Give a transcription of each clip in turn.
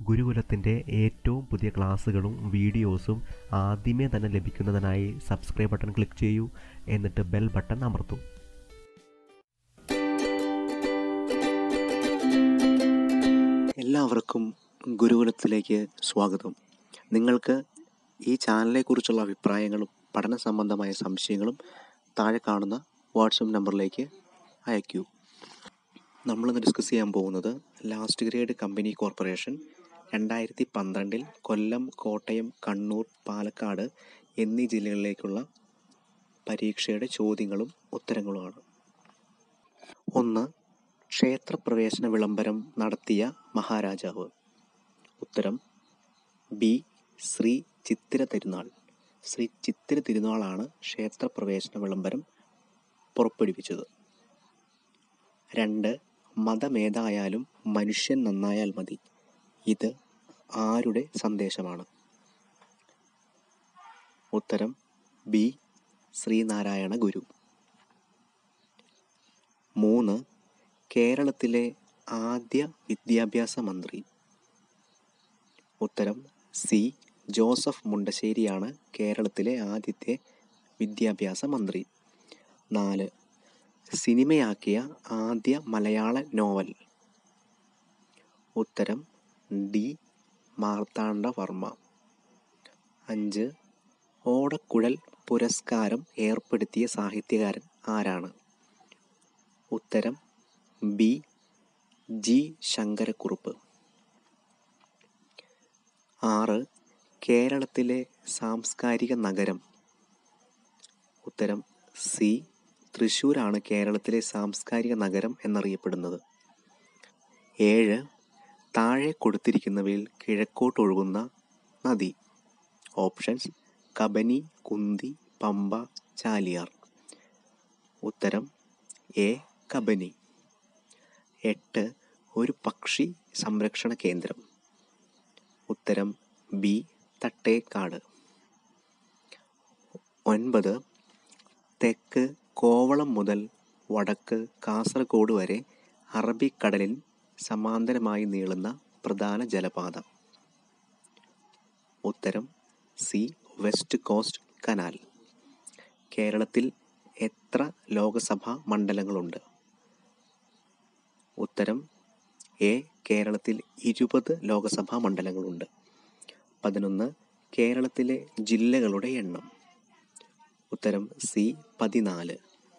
ഗുരുകുലത്തിൻ്റെ ഏറ്റവും പുതിയ ക്ലാസ്സുകളും വീഡിയോസും ആദ്യമേ തന്നെ ലഭിക്കുന്നതിനായി സബ്സ്ക്രൈബ് ബട്ടൺ ക്ലിക്ക് ചെയ്യൂ എന്നിട്ട് ബെൽ ബട്ടൺ അമർത്തൂ എല്ലാവർക്കും ഗുരുകുലത്തിലേക്ക് സ്വാഗതം നിങ്ങൾക്ക് ഈ ചാനലിനെക്കുറിച്ചുള്ള അഭിപ്രായങ്ങളും പഠന സംബന്ധമായ സംശയങ്ങളും താഴെ കാണുന്ന വാട്സപ്പ് നമ്പറിലേക്ക് അയക്കൂ നമ്മളിന്ന് ഡിസ്കസ് ചെയ്യാൻ പോകുന്നത് ലാസ്റ്റ് ഗ്രേഡ് കമ്പനി കോർപ്പറേഷൻ രണ്ടായിരത്തി പന്ത്രണ്ടിൽ കൊല്ലം കോട്ടയം കണ്ണൂർ പാലക്കാട് എന്നീ ജില്ലകളിലേക്കുള്ള പരീക്ഷയുടെ ചോദ്യങ്ങളും ഉത്തരങ്ങളുമാണ് ഒന്ന് ക്ഷേത്രപ്രവേശന വിളംബരം നടത്തിയ മഹാരാജാവ് ഉത്തരം ബി ശ്രീ ചിത്തിര തിരുനാൾ ശ്രീ ചിത്തിര തിരുനാളാണ് ക്ഷേത്രപ്രവേശന വിളംബരം പുറപ്പെടുവിച്ചത് രണ്ട് മതമേതായാലും മനുഷ്യൻ നന്നായാൽ മതി ഇത് ആരുടെ സന്ദേശമാണ് ഉത്തരം ബി ശ്രീനാരായണ ഗുരു മൂന്ന് കേരളത്തിലെ ആദ്യ വിദ്യാഭ്യാസ മന്ത്രി ഉത്തരം സി ജോസഫ് മുണ്ടശ്ശേരിയാണ് കേരളത്തിലെ ആദ്യത്തെ വിദ്യാഭ്യാസ മന്ത്രി നാല് സിനിമയാക്കിയ ആദ്യ മലയാള നോവൽ ഉത്തരം ഡി മാർത്താണ്ഡവർമ്മ അഞ്ച് ഓടക്കുഴൽ പുരസ്കാരം ഏർപ്പെടുത്തിയ സാഹിത്യകാരൻ ആരാണ് ഉത്തരം ബി ജി ശങ്കരക്കുറുപ്പ് ആറ് കേരളത്തിലെ സാംസ്കാരിക നഗരം ഉത്തരം സി തൃശ്ശൂരാണ് കേരളത്തിലെ സാംസ്കാരിക നഗരം എന്നറിയപ്പെടുന്നത് ഏഴ് താഴെ കൊടുത്തിരിക്കുന്നവയിൽ കിഴക്കോട്ടൊഴുകുന്ന നദി ഓപ്ഷൻസ് കബനി കുന്തി പമ്പ ചാലിയാർ ഉത്തരം എ കബനി എട്ട് ഒരു പക്ഷി സംരക്ഷണ കേന്ദ്രം ഉത്തരം ബി തട്ടേക്കാട് ഒൻപത് തെക്ക് കോവളം മുതൽ വടക്ക് കാസർഗോഡ് വരെ അറബിക്കടലിൽ സമാന്തരമായി നീളുന്ന പ്രധാന ജലപാത ഉത്തരം സി വെസ്റ്റ് കോസ്റ്റ് കനാൽ കേരളത്തിൽ എത്ര ലോകസഭാ മണ്ഡലങ്ങളുണ്ട് ഉത്തരം എ കേരളത്തിൽ ഇരുപത് ലോകസഭാ മണ്ഡലങ്ങളുണ്ട് പതിനൊന്ന് കേരളത്തിലെ ജില്ലകളുടെ എണ്ണം ഉത്തരം സി പതിനാല്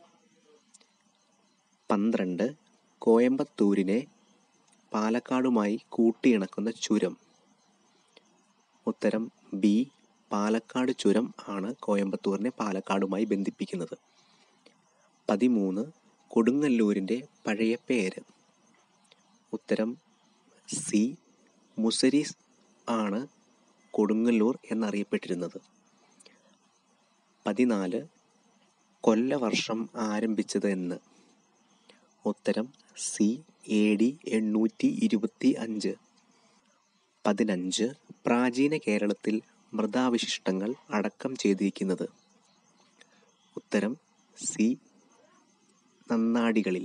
പന്ത്രണ്ട് കോയമ്പത്തൂരിനെ പാലക്കാടുമായി കൂട്ടിയിണക്കുന്ന ചുരം ഉത്തരം ബി പാലക്കാട് ചുരം ആണ് കോയമ്പത്തൂരിനെ പാലക്കാടുമായി ബന്ധിപ്പിക്കുന്നത് പതിമൂന്ന് കൊടുങ്ങല്ലൂരിൻ്റെ പഴയ പേര് ഉത്തരം സി മുസരിസ് ആണ് കൊടുങ്ങല്ലൂർ എന്നറിയപ്പെട്ടിരുന്നത് പതിനാല് കൊല്ലവർഷം ആരംഭിച്ചത് എന്ന് ഉത്തരം സി എ ഡി എണ്ണൂറ്റി ഇരുപത്തി അഞ്ച് പതിനഞ്ച് പ്രാചീന കേരളത്തിൽ മൃതാവശിഷ്ടങ്ങൾ അടക്കം ചെയ്തിരിക്കുന്നത് ഉത്തരം സി നന്നാടികളിൽ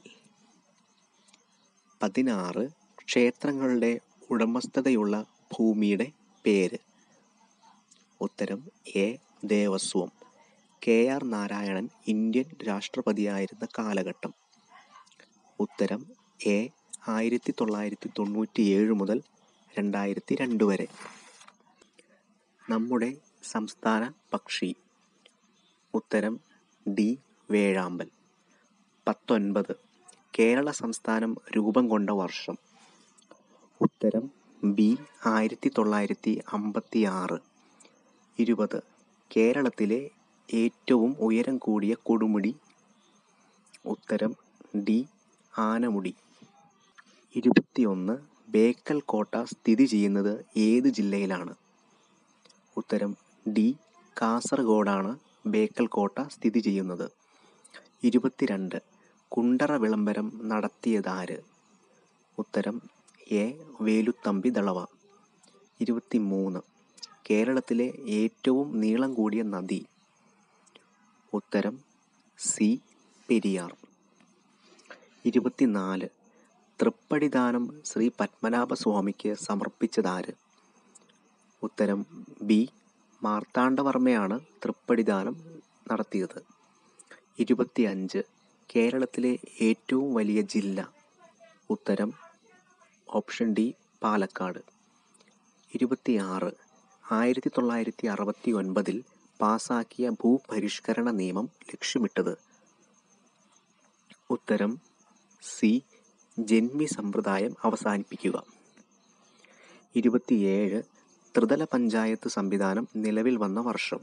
പതിനാറ് ക്ഷേത്രങ്ങളുടെ ഉടമസ്ഥതയുള്ള ഭൂമിയുടെ പേര് ഉത്തരം A Devaswom K R Narayanan Indian രാഷ്ട്രപതിയായിരുന്ന കാലഘട്ടം ഉത്തരം എ ആയിരത്തി തൊള്ളായിരത്തി തൊണ്ണൂറ്റി ഏഴ് മുതൽ രണ്ടായിരത്തി രണ്ട് വരെ നമ്മുടെ സംസ്ഥാന പക്ഷി ഉത്തരം ഡി വേഴാമ്പൽ പത്തൊൻപത് കേരള സംസ്ഥാനം രൂപം കൊണ്ട വർഷം ഉത്തരം ബി ആയിരത്തി തൊള്ളായിരത്തി അമ്പത്തി ആറ് ഇരുപത് കേരളത്തിലെ ഏറ്റവും ഉയരം കൂടിയ കൊടുമുടി ഉത്തരം ഡി ആനമുടി ഇരുപത്തിയൊന്ന് ബേക്കൽ കോട്ട സ്ഥിതി ചെയ്യുന്നത് ഏത് ജില്ലയിലാണ് ഉത്തരം ഡി കാസർഗോഡാണ് ബേക്കൽ കോട്ട സ്ഥിതി ചെയ്യുന്നത് ഇരുപത്തിരണ്ട് കുണ്ടറ വിളംബരം നടത്തിയതാര് ഉത്തരം എ വേലുത്തമ്പി ദളവ ഇരുപത്തിമൂന്ന് കേരളത്തിലെ ഏറ്റവും നീളം കൂടിയ നദി ഉത്തരം സി പെരിയാർ ഇരുപത്തിനാല് തൃപ്പടിദാനം ശ്രീ പത്മനാഭസ്വാമിക്ക് സമർപ്പിച്ചതാര് ഉത്തരം ബി മാർത്താണ്ഡവർമ്മയാണ് തൃപ്പടിദാനം നടത്തിയത് ഇരുപത്തിയഞ്ച് കേരളത്തിലെ ഏറ്റവും വലിയ ജില്ല ഉത്തരം ഓപ്ഷൻ ഡി പാലക്കാട് ഇരുപത്തിയാറ് ആയിരത്തി തൊള്ളായിരത്തി അറുപത്തി ഒൻപതിൽ പാസാക്കിയ ഭൂപരിഷ്കരണ നിയമം ലക്ഷ്യമിട്ടത് ഉത്തരം സി ജന്മി സമ്പ്രദായം അവസാനിപ്പിക്കുക ഇരുപത്തിയേഴ് ത്രിതല പഞ്ചായത്ത് സംവിധാനം നിലവിൽ വന്ന വർഷം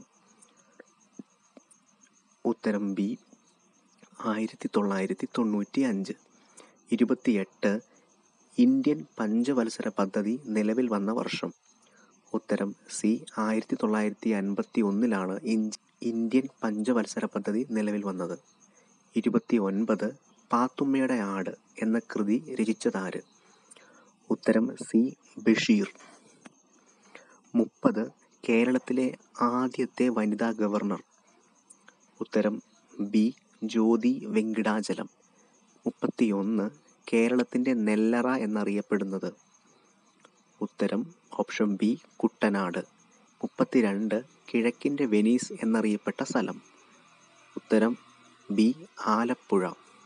ഉത്തരം ബി ആയിരത്തി തൊള്ളായിരത്തി തൊണ്ണൂറ്റി അഞ്ച് ഇരുപത്തിയെട്ട് ഇന്ത്യൻ പഞ്ചവത്സര പദ്ധതി നിലവിൽ വന്ന വർഷം ഉത്തരം സി ആയിരത്തി തൊള്ളായിരത്തി അൻപത്തി ഒന്നിലാണ് ഇന്ത്യൻ പഞ്ചവത്സര പദ്ധതി നിലവിൽ വന്നത് ഇരുപത്തി ഒൻപത് പാത്തുമ്മയുടെ ആട് എന്ന കൃതി രചിച്ചതാര് ഉത്തരം സി ബഷീർ മുപ്പത് കേരളത്തിലെ ആദ്യത്തെ വനിതാ ഗവർണർ ഉത്തരം ബി ജ്യോതി വെങ്കിടാചലം മുപ്പത്തിയൊന്ന് കേരളത്തിൻ്റെ നെല്ലറ എന്നറിയപ്പെടുന്നത് ഉത്തരം ഓപ്ഷൻ ബി കുട്ടനാട് മുപ്പത്തിരണ്ട് കിഴക്കിൻ്റെ വെനീസ് എന്നറിയപ്പെട്ട സ്ഥലം ഉത്തരം ബി ആലപ്പുഴ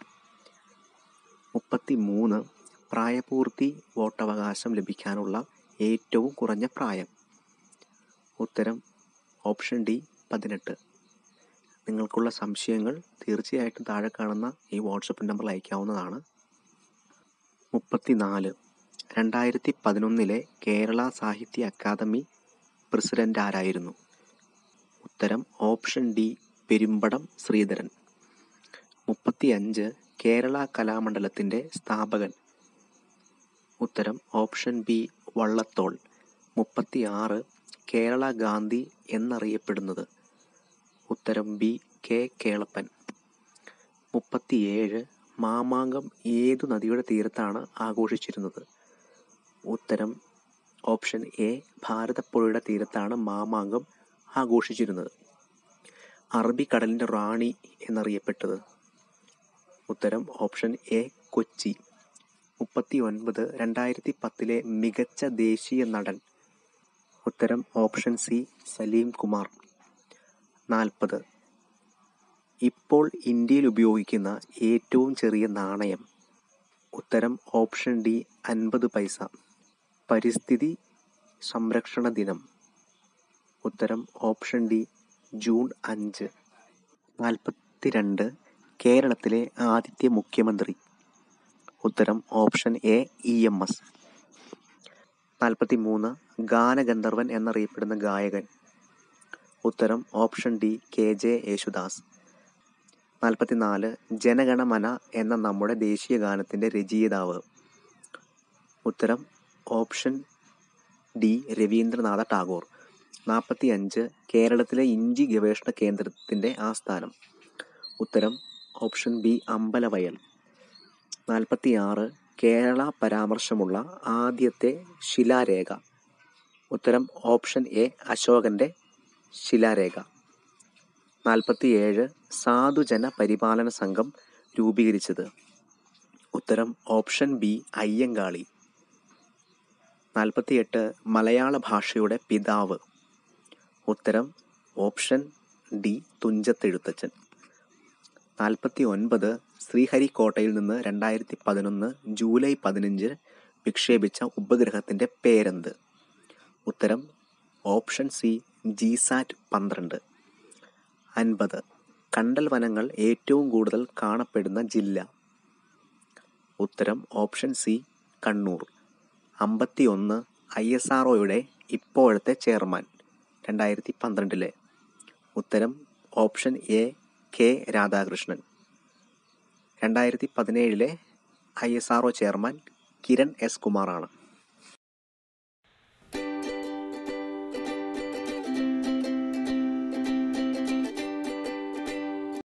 മുപ്പത്തി മൂന്ന് പ്രായപൂർത്തി വോട്ടവകാശം ലഭിക്കാനുള്ള ഏറ്റവും കുറഞ്ഞ പ്രായം ഉത്തരം ഓപ്ഷൻ ഡി പതിനെട്ട് നിങ്ങൾക്കുള്ള സംശയങ്ങൾ തീർച്ചയായിട്ടും താഴെ കാണുന്ന ഈ വാട്സപ്പ് നമ്പറിൽ അയക്കാവുന്നതാണ് മുപ്പത്തിനാല് രണ്ടായിരത്തി പതിനൊന്നിലെ കേരള സാഹിത്യ അക്കാദമി പ്രസിഡന്റ് ആരായിരുന്നു ഉത്തരം ഓപ്ഷൻ ഡി പെരുമ്പടം ശ്രീധരൻ മുപ്പത്തിയഞ്ച് കേരള കലാമണ്ഡലത്തിൻ്റെ സ്ഥാപകൻ ഉത്തരം ഓപ്ഷൻ ബി വള്ളത്തോൾ മുപ്പത്തിയാറ് കേരള ഗാന്ധി എന്നറിയപ്പെടുന്നത് ഉത്തരം ബി കെ കേളപ്പൻ മുപ്പത്തിയേഴ് മാമാങ്കം ഏതു നദിയുടെ തീരത്താണ് ആഘോഷിച്ചിരുന്നത് ഉത്തരം ഓപ്ഷൻ എ ഭാരതപ്പുഴയുടെ തീരത്താണ് മാമാങ്കം ആഘോഷിച്ചിരുന്നത് അറബിക്കടലിൻ്റെ റാണി എന്നറിയപ്പെട്ടത് ഉത്തരം ഓപ്ഷൻ എ കൊച്ചി മുപ്പത്തി ഒൻപത് രണ്ടായിരത്തി പത്തിലെ മികച്ച ദേശീയ നടൻ ഉത്തരം ഓപ്ഷൻ സി സലീം കുമാർ നാൽപ്പത് ഇപ്പോൾ ഇന്ത്യയിൽ ഉപയോഗിക്കുന്ന ഏറ്റവും ചെറിയ നാണയം ഉത്തരം ഓപ്ഷൻ ഡി അൻപത് പൈസ പരിസ്ഥിതി സംരക്ഷണ ദിനം ഉത്തരം ഓപ്ഷൻ ഡി ജൂൺ അഞ്ച് നാൽപ്പത്തി രണ്ട് കേരളത്തിലെ ആദ്യത്തെ മുഖ്യമന്ത്രി ഉത്തരം option A E M S നാൽപ്പത്തി മൂന്ന് ഗാനഗന്ധർവൻ എന്നറിയപ്പെടുന്ന ഗായകൻ ഉത്തരം option D K J Yesudas നാൽപ്പത്തിനാല് ജനഗണമന എന്ന നമ്മുടെ ദേശീയ ഗാനത്തിൻ്റെ രചയിതാവ് ഉത്തരം ഓപ്ഷൻ ഡി രവീന്ദ്രനാഥ ടാഗോർ നാൽപ്പത്തി അഞ്ച് കേരളത്തിലെ ഇഞ്ചി ഗവേഷണ കേന്ദ്രത്തിൻ്റെ ആസ്ഥാനം ഉത്തരം ഓപ്ഷൻ ബി അമ്പലവയൽ നാൽപ്പത്തി ആറ് കേരള പരാമർശമുള്ള ആദ്യത്തെ ശിലാരേഖ ഉത്തരം ഓപ്ഷൻ എ അശോകൻ്റെ ശിലാരേഖ നാൽപ്പത്തിയേഴ് സാധുജന പരിപാലന സംഘം രൂപീകരിച്ചത് ഉത്തരം ഓപ്ഷൻ ബി അയ്യങ്കാളി നാൽപ്പത്തിയെട്ട് മലയാള ഭാഷയുടെ പിതാവ് ഉത്തരം ഓപ്ഷൻ ഡി തുഞ്ചത്തെഴുത്തച്ഛൻ നാൽപ്പത്തി ഒൻപത് ശ്രീഹരിക്കോട്ടയിൽ നിന്ന് രണ്ടായിരത്തി പതിനൊന്ന് ജൂലൈ പതിനഞ്ച് വിക്ഷേപിച്ച ഉപഗ്രഹത്തിൻ്റെ പേരെന്ത് ഉത്തരം ഓപ്ഷൻ സി ജിസാറ്റ് പന്ത്രണ്ട് അൻപത് കണ്ടൽ വനങ്ങൾ ഏറ്റവും കൂടുതൽ കാണപ്പെടുന്ന ജില്ല ഉത്തരം ഓപ്ഷൻ സി കണ്ണൂർ അമ്പത്തി ഒന്ന് ഐ എസ് ആർ ഒയുടെ ഇപ്പോഴത്തെ ചെയർമാൻ രണ്ടായിരത്തി പന്ത്രണ്ടിലെ ഉത്തരം ഓപ്ഷൻ എ കെ രാധാകൃഷ്ണൻ രണ്ടായിരത്തി പതിനേഴിലെ I S R O chairman Kiran S കുമാറാണ്